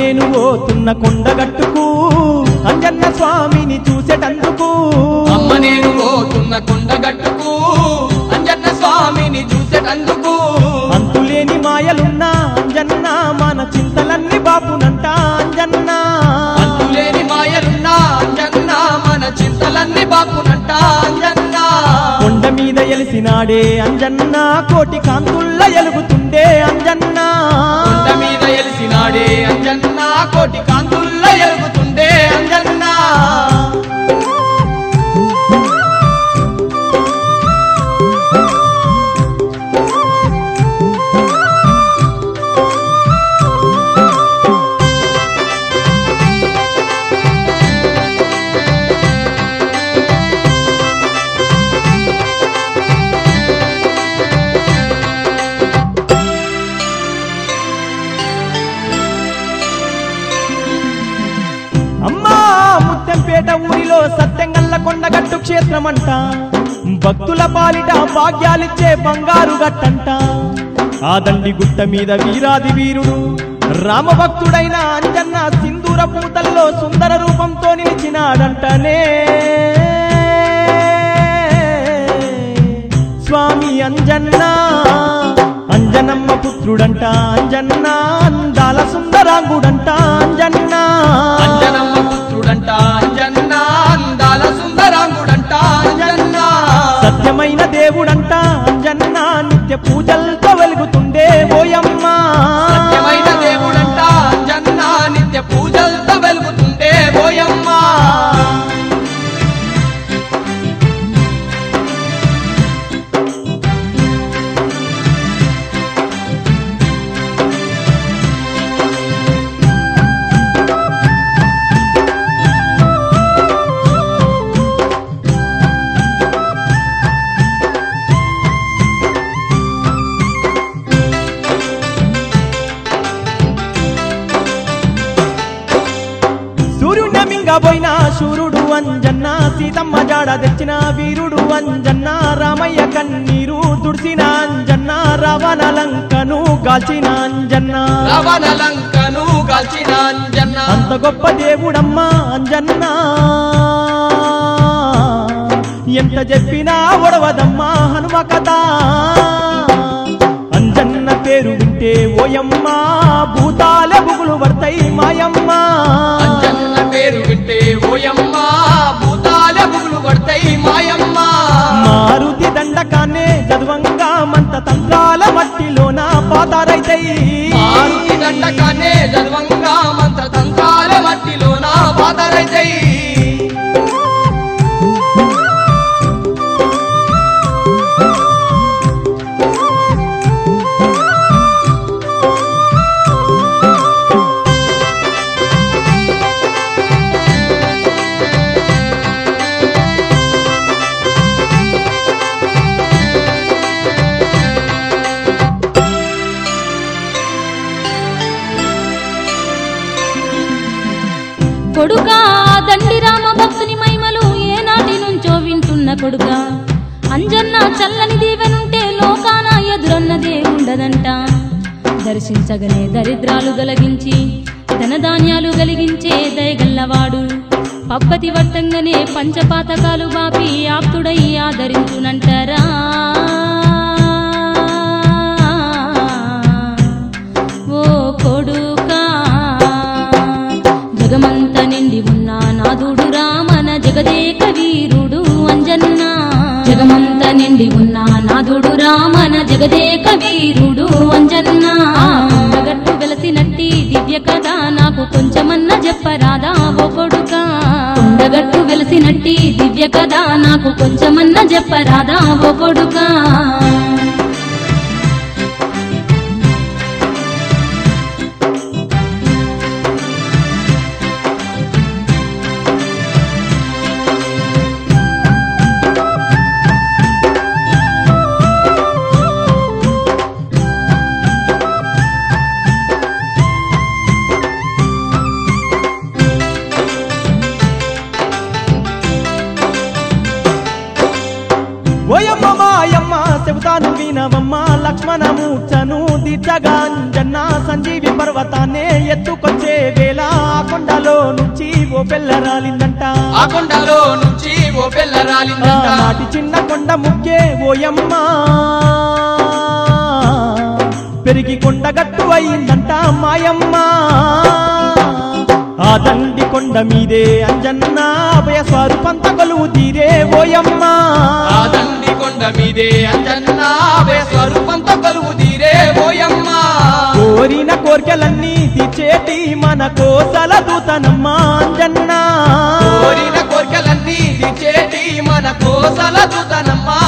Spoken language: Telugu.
నేను పోతున్న కొండగట్టుకు అంజన్న స్వామిని చూసేటందుకు అమ్మ నేను పోతున్న కొండగట్టుకు అంజన్న స్వామిని చూసేటందుకు అంతులేని మాయలున్న అంజన్న మన చింతలన్నీ బాపునంట అంజన్న అంతులేని మాయలున్నా అంజన్న మన చింతలన్నీ బాపునంట అంజన్న కొండ మీద ఎలిసినాడే అంజన్న కోటి కాంతుల్ల ఎలుగుతుండే అంజన్న కొండ మీద ఎలిసినాడే అంజన్న కోటి కాంతుల్ల ఎలుగుతుండే అంజన్న అమ్మా ముత్తంపేట ఊరిలో సత్యంగల్ల కొండగట్టు క్షేత్రమంట భక్తుల పాలిట భాగ్యాలిచ్చే బంగారు గట్టంట ఆ దండి గుట్ట మీద వీరాది వీరుడు రామభక్తుడైన అంజన్న సింధూర పూతల్లో సుందర రూపంతో నిలిచినాడంటనే స్వామి అంజన్న అంజనమ్మ పుత్రుడంట అంజన్న అందాల సుందరాంగుడంట అంజన్న అంజనమ్మ పుత్రుడంట అంజన్న అందాల సుందరాంగుడంట అంజన్న సత్యమైన దేవుడంట అంజన్న నిత్య పూజలతో వెలుగుతుండే ఓయమ్మ సత్యమైన దేవుడంట అంజన్న నిత్య పూజలతో వెలుగుతుండే పోయమ్మ సూర్యుడిని మింగబోయిన శూరుడు అంజన్న సీతమ్మ జాడ తెచ్చిన వీరుడు అంజన్న రామయ్య కన్నీరు తుడిసిన అంజన్న రావణ లంకను గాల్చిన అంజన్న రవణ లంకను కాల్చిన అంజన్న అంత గొప్ప దేవుడమ్మ అంజన్న ఎంత చెప్పినా ఒడవదమ్మా హనుమ కథ అంజన్న పేరు వింటే ఓయమ్మ భూతాల బుగులు పడతాయి మాయమ్మ అంజన్న పేరు వింటే ఓయమ్మ భూతాల బుగులు పడతాయి మాయమ్మ మారుతి దండకాన్నే చదువంగా మంత తంత్రాల మట్టిలోన పాతారైతాయి మారుతి దండకానే జల్వంగా మంత్ర తంత్రాల మట్టిలోన పాతరైతాయి కొడుకా దండి రామ భక్తుని మహిమలు ఏనాటి నుంచో వింటున్న కొడుకా అంజన్న చల్లని దీవెనుంటే లోకాన ఎదురన్నదే ఉండదంట దర్శించగనే దరిద్రాలు గలగించి ధనధాన్యాలు గలిగించే దయగల్లవాడు పబ్బతి వట్టంగానే పంచపాతకాలు బాపి ఆప్తుడై ఆదరించునంటారా ఓ కొడుకా జగమంత నిండి ఉన్న నాదుడు రామన జగదేక వీరుడు అంజన్న జగమంత నిండి ఉన్న నాదుడు రామన జగదేక వీరుడు అంజన్న గట్టు వెలసినట్టి దివ్య కథ నాకు కొంచెమన్న చెప్పరాదా ఓ కొడుకా కొండగట్టు వెలసినట్టి దివ్య కథ నాకు కొంచెమన్న చెప్పరాదా ఓ కొడుకా ఓయమ్మ మాయమ్మ చెబుతాను వినవమ్మ లక్ష్మణ మూర్ఛను దిట్టగా అంజన్న సంజీవి పర్వతాన్నే ఎత్తుకొచ్చే ఓ పిల్ల రాలిందంట ఆ కొండలో నుంచి ఓ పిల్ల ఆ రాలిందంట నాటి చిన్న కొండ ముక్కే ఓయమ్మ పెరిగి కొండగట్టు అయిందంట మాయమ్మ ఆ దండి కొండ మీదే అంజన్న అభయ స్వరూపంత కొలువు తీరే ఓయమ్మ ఆ దండి కొండ మీదే అంజన్న అభయ స్వరూపంతో కలువు తీరే ఓయమ్మ కోరిన కోర్కెలన్నీ తీర్చేటి మన కోసల దూతనమ్మ అంజన్న కోరిన కోరికలన్నీ తీర్చేటి మన కోసల దూతనమ్మ